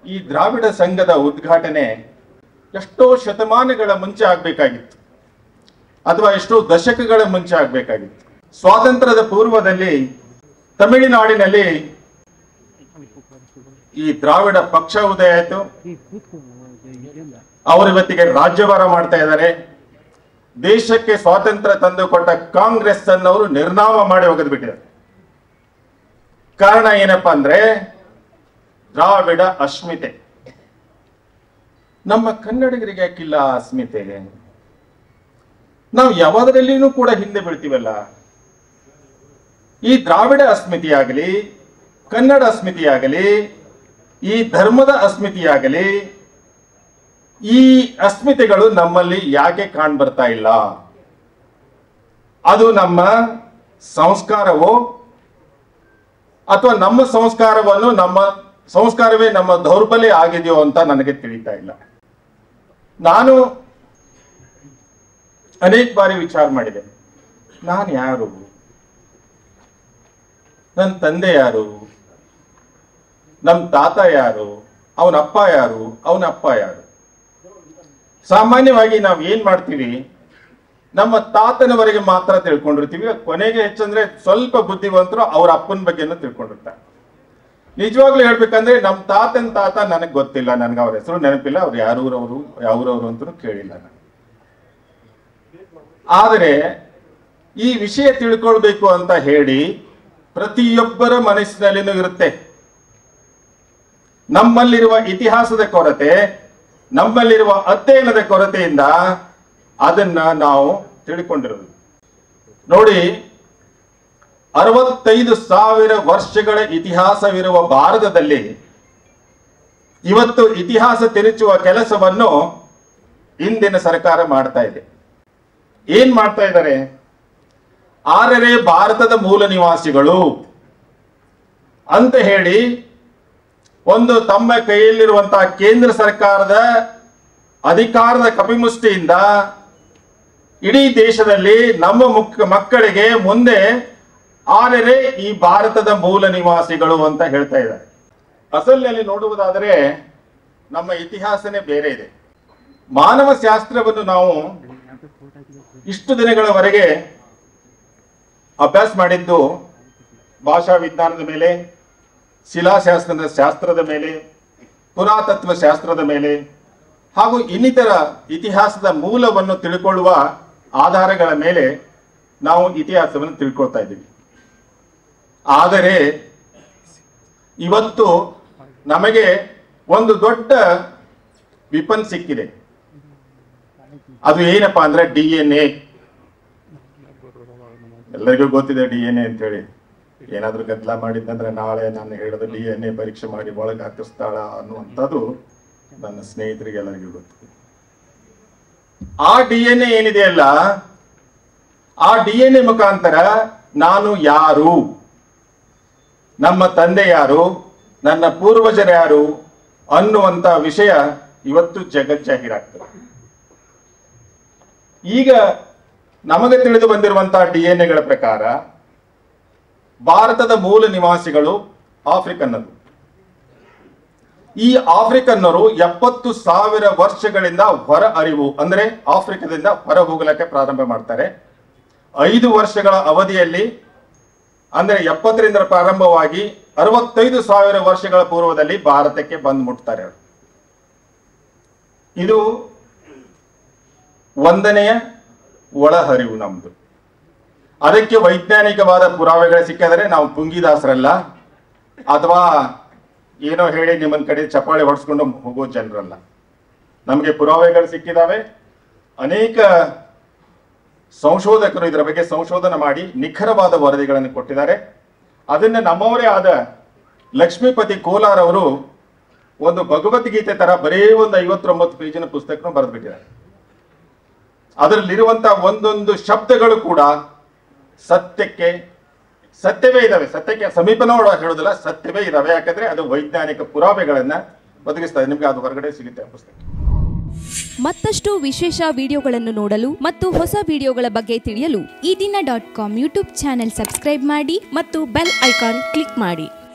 ಈ ದ್ರಾವಿಡ ಸಂಘದ ಉದ್ಘಾಟನೆ ಎಷ್ಟೋ ಶತಮಾನಗಳ ಮುಂಚೆ ಆಗ್ಬೇಕಾಗಿತ್ತು ಅಥವಾ ಎಷ್ಟೋ ದಶಕಗಳ ಮುಂಚೆ ಆಗ್ಬೇಕಾಗಿತ್ತು ಸ್ವಾತಂತ್ರ್ಯದ ಪೂರ್ವದಲ್ಲಿ ತಮಿಳುನಾಡಿನಲ್ಲಿ ಈ ದ್ರಾವಿಡ ಪಕ್ಷ ಉದಯ ಆಯಿತು ಅವರು ಇವತ್ತಿಗೆ ರಾಜ್ಯಭಾರ ಮಾಡ್ತಾ ಇದ್ದಾರೆ ದೇಶಕ್ಕೆ ಸ್ವಾತಂತ್ರ್ಯ ತಂದುಕೊಟ್ಟ ಕಾಂಗ್ರೆಸ್ ಅನ್ನವರು ನಿರ್ನಾಮ ಮಾಡಿ ಒಗೆದು ಬಿಟ್ಟಿದ್ದಾರೆ ಕಾರಣ ಏನಪ್ಪಾ ಅಂದ್ರೆ ದ್ರಾವಿಡ ಅಸ್ಮಿತೆ ನಮ್ಮ ಕನ್ನಡಿಗರಿಗೆ ಯಾಕಿಲ್ಲ ಆ ಅಸ್ಮಿತೆ ನಾವು ಯಾವಾದ್ರಲ್ಲಿನೂ ಕೂಡ ಹಿಂದೆ ಬೀಳ್ತೀವಲ್ಲ ಈ ದ್ರಾವಿಡ ಅಸ್ಮಿತೆಯಾಗಲಿ ಕನ್ನಡ ಅಸ್ಮಿತೆಯಾಗಲಿ ಈ ಧರ್ಮದ ಅಸ್ಮಿತೆಯಾಗಲಿ ಈ ಅಸ್ಮಿತೆಗಳು ನಮ್ಮಲ್ಲಿ ಯಾಕೆ ಕಾಣ್ ಬರ್ತಾ ಇಲ್ಲ ಅದು ನಮ್ಮ ಸಂಸ್ಕಾರವೋ ಅಥವಾ ನಮ್ಮ ಸಂಸ್ಕಾರವನ್ನು ನಮ್ಮ ಸಂಸ್ಕಾರವೇ ನಮ್ಮ ದೌರ್ಬಲ್ಯ ಆಗಿದೆಯೋ ಅಂತ ನನಗೆ ತಿಳಿತಾ ಇಲ್ಲ ನಾನು ಅನೇಕ ಬಾರಿ ವಿಚಾರ ಮಾಡಿದೆ ನಾನು ಯಾರು ನನ್ನ ತಂದೆ ಯಾರು ನಮ್ಮ ತಾತ ಯಾರು ಅವನ ಅಪ್ಪ ಯಾರು ಅವನ ಅಪ್ಪ ಯಾರು ಸಾಮಾನ್ಯವಾಗಿ ನಾವು ಏನ್ ಮಾಡ್ತೀವಿ ನಮ್ಮ ತಾತನವರೆಗೆ ಮಾತ್ರ ತಿಳ್ಕೊಂಡಿರ್ತೀವಿ ಕೊನೆಗೆ ಹೆಚ್ಚಂದ್ರೆ ಸ್ವಲ್ಪ ಬುದ್ಧಿವಂತರು ಅವ್ರ ಅಪ್ಪನ ಬಗ್ಗೆನೂ ತಿಳ್ಕೊಂಡಿರ್ತಾರೆ ನಿಜವಾಗ್ಲೂ ಹೇಳ್ಬೇಕಂದ್ರೆ ನಮ್ಮ ತಾತನ ತಾತ ನನಗೆ ಗೊತ್ತಿಲ್ಲ ನನಗೆ ಅವ್ರ ಹೆಸರು ನೆನಪಿಲ್ಲ ಅವ್ರು ಯಾರೂರವರು ಯಾವ್ರವ್ರು ಅಂತಲೂ ಕೇಳಿಲ್ಲ ನಾನು ಆದರೆ ಈ ವಿಷಯ ತಿಳ್ಕೊಳ್ಬೇಕು ಅಂತ ಹೇಳಿ ಪ್ರತಿಯೊಬ್ಬರ ಮನಸ್ಸಿನಲ್ಲಿನೂ ಇರುತ್ತೆ ನಮ್ಮಲ್ಲಿರುವ ಇತಿಹಾಸದ ಕೊರತೆ ನಮ್ಮಲ್ಲಿರುವ ಅಧ್ಯಯನದ ಕೊರತೆಯಿಂದ ಅದನ್ನ ನಾವು ತಿಳ್ಕೊಂಡಿರೋದು ನೋಡಿ ಅರವತ್ತೈದು ಸಾವಿರ ವರ್ಷಗಳ ಇತಿಹಾಸವಿರುವ ಭಾರತದಲ್ಲಿ ಇವತ್ತು ಇತಿಹಾಸ ತಿರುಚುವ ಕೆಲಸವನ್ನು ಇಂದಿನ ಸರ್ಕಾರ ಮಾಡ್ತಾ ಇದೆ ಏನ್ ಮಾಡ್ತಾ ಇದ್ದಾರೆ ಆರರೆ ಭಾರತದ ಮೂಲ ನಿವಾಸಿಗಳು ಅಂತ ಹೇಳಿ ಒಂದು ತಮ್ಮ ಕೈಯಲ್ಲಿರುವಂತಹ ಕೇಂದ್ರ ಸರ್ಕಾರದ ಅಧಿಕಾರದ ಕಪಿಮುಷ್ಟಿಯಿಂದ ಇಡೀ ದೇಶದಲ್ಲಿ ನಮ್ಮ ಮುಕ್ ಮಕ್ಕಳಿಗೆ ಮುಂದೆ ಆರರೆ ಈ ಭಾರತದ ಮೂಲ ನಿವಾಸಿಗಳು ಅಂತ ಹೇಳ್ತಾ ಇದ್ದಾರೆ ಅಸಲಿನಲ್ಲಿ ನೋಡುವುದಾದರೆ ನಮ್ಮ ಇತಿಹಾಸನೇ ಬೇರೆ ಇದೆ ಮಾನವ ಶಾಸ್ತ್ರವನ್ನು ನಾವು ಇಷ್ಟು ದಿನಗಳವರೆಗೆ ಅಭ್ಯಾಸ ಮಾಡಿದ್ದು ಭಾಷಾ ವಿಜ್ಞಾನದ ಮೇಲೆ ಶಿಲಾಶಾಸ್ತ್ರದ ಶಾಸ್ತ್ರದ ಮೇಲೆ ಪುರಾತತ್ವ ಶಾಸ್ತ್ರದ ಮೇಲೆ ಹಾಗೂ ಇನ್ನಿತರ ಇತಿಹಾಸದ ಮೂಲವನ್ನು ತಿಳ್ಕೊಳ್ಳುವ ಆಧಾರಗಳ ಮೇಲೆ ನಾವು ಇತಿಹಾಸವನ್ನು ತಿಳ್ಕೊಳ್ತಾ ಇದ್ದೀವಿ ಆದರೆ ಇವತ್ತು ನಮಗೆ ಒಂದು ದೊಡ್ಡ ವಿಪನ್ ಸಿಕ್ಕಿದೆ ಅದು ಏನಪ್ಪಾ ಅಂದ್ರೆ ಡಿ ಎನ್ ಎ ಎಲ್ಲರಿಗೂ ಗೊತ್ತಿದೆ ಡಿ ಎನ್ ಎ ಅಂತೇಳಿ ಏನಾದ್ರೂ ಗದ್ದಲ ಮಾಡಿದ್ದಂದ್ರೆ ನಾಳೆ ನಾನು ಹೇಳಿದ ಡಿ ಎನ್ ಎ ಪರೀಕ್ಷೆ ಮಾಡಿ ಒಳಗೆ ಹಾಕಿಸ್ತಾಳ ಅನ್ನುವಂಥದ್ದು ನನ್ನ ಸ್ನೇಹಿತರಿಗೆ ಎಲ್ಲರಿಗೂ ಗೊತ್ತಿದೆ ಆ ಡಿ ಎನ್ ಎ ಏನಿದೆಯಲ್ಲ ಆ ಡಿ ಎನ್ ಎ ಮುಖಾಂತರ ನಾನು ಯಾರು ನಮ್ಮ ತಂದೆ ಯಾರು ನನ್ನ ಪೂರ್ವಜರು ಯಾರು ಅನ್ನುವಂತ ವಿಷಯ ಇವತ್ತು ಜಗಜ್ಜಾಹೀರಾಗ್ತದೆ ಈಗ ನಮಗೆ ತಿಳಿದು ಬಂದಿರುವಂತಹ ಡಿ ಎನ್ ಎಗಳ ಪ್ರಕಾರ ಭಾರತದ ಮೂಲ ನಿವಾಸಿಗಳು ಆಫ್ರಿಕನ್ನರು ಈ ಆಫ್ರಿಕನ್ನರು ಎಪ್ಪತ್ತು ಸಾವಿರ ವರ್ಷಗಳಿಂದ ಹೊರ ಅರಿವು ಅಂದ್ರೆ ಆಫ್ರಿಕದಿಂದ ಹೊರ ಹೋಗಲಿಕ್ಕೆ ಪ್ರಾರಂಭ ಮಾಡ್ತಾರೆ ಐದು ವರ್ಷಗಳ ಅವಧಿಯಲ್ಲಿ ಅಂದ್ರೆ ಎಪ್ಪತ್ತರಿಂದ ಪ್ರಾರಂಭವಾಗಿ ಅರವತ್ತೈದು ಸಾವಿರ ವರ್ಷಗಳ ಪೂರ್ವದಲ್ಲಿ ಭಾರತಕ್ಕೆ ಬಂದು ಮುಟ್ತಾರೆ ಅವರು ಇದು ಒಂದನೆಯ ಒಳಹರಿವು ನಮ್ದು ಅದಕ್ಕೆ ವೈಜ್ಞಾನಿಕವಾದ ಪುರಾವೆಗಳು ಸಿಕ್ಕಿದರೆ ನಾವು ಪುಂಗಿದಾಸರಲ್ಲ ಅಥವಾ ಏನೋ ಹೇಳಿ ನಿಮ್ಮನ್ ಕಡೆ ಚಪ್ಪಾಳೆ ಹೊಡ್ಸ್ಕೊಂಡು ಹೋಗೋ ಜನರಲ್ಲ ನಮಗೆ ಪುರಾವೆಗಳು ಸಿಕ್ಕಿದಾವೆ ಅನೇಕ ಸಂಶೋಧಕರು ಇದರ ಬಗ್ಗೆ ಸಂಶೋಧನೆ ಮಾಡಿ ನಿಖರವಾದ ವರದಿಗಳನ್ನು ಕೊಟ್ಟಿದ್ದಾರೆ ಅದನ್ನ ನಮ್ಮವರೇ ಆದ ಲಕ್ಷ್ಮೀಪತಿ ಕೋಲಾರ್ ಅವರು ಒಂದು ಭಗವದ್ಗೀತೆ ತರ ಬರೇ ಒಂದು ಐವತ್ತೊಂಬತ್ತು ಪೇಜಿನ ಪುಸ್ತಕ ಬರೆದ್ಬಿಟ್ಟಿದ್ದಾರೆ ಅದರಲ್ಲಿರುವಂತಹ ಒಂದೊಂದು ಶಬ್ದಗಳು ಕೂಡ ಸತ್ಯಕ್ಕೆ ಸತ್ಯವೇ ಇದಾವೆ ಸತ್ಯಕ್ಕೆ ಸಮೀಪನೋಡ ಹೇಳೋದಿಲ್ಲ ಸತ್ಯವೇ ಇದಾವೆ ಯಾಕಂದ್ರೆ ಅದು ವೈಜ್ಞಾನಿಕ ಪುರಾವೆಗಳನ್ನ ಒದಗಿಸ್ತದೆ ನಿಮ್ಗೆ ಅದು ಹೊರಗಡೆ ಸಿಗುತ್ತೆ ಆ ಪುಸ್ತಕ ಮತ್ತಷ್ಟು ವಿಶೇಷ ವಿಡಿಯೋಗಳನ್ನು ನೋಡಲು ಮತ್ತು ಹೊಸ ವಿಡಿಯೋಗಳ ಬಗ್ಗೆ ತಿಳಿಯಲು ಈ ದಿನ dot com YouTube channel subscribe ಮಾಡಿ ಮತ್ತು ಬೆಲ್ ಐಕಾನ್ ಕ್ಲಿಕ್ ಮಾಡಿ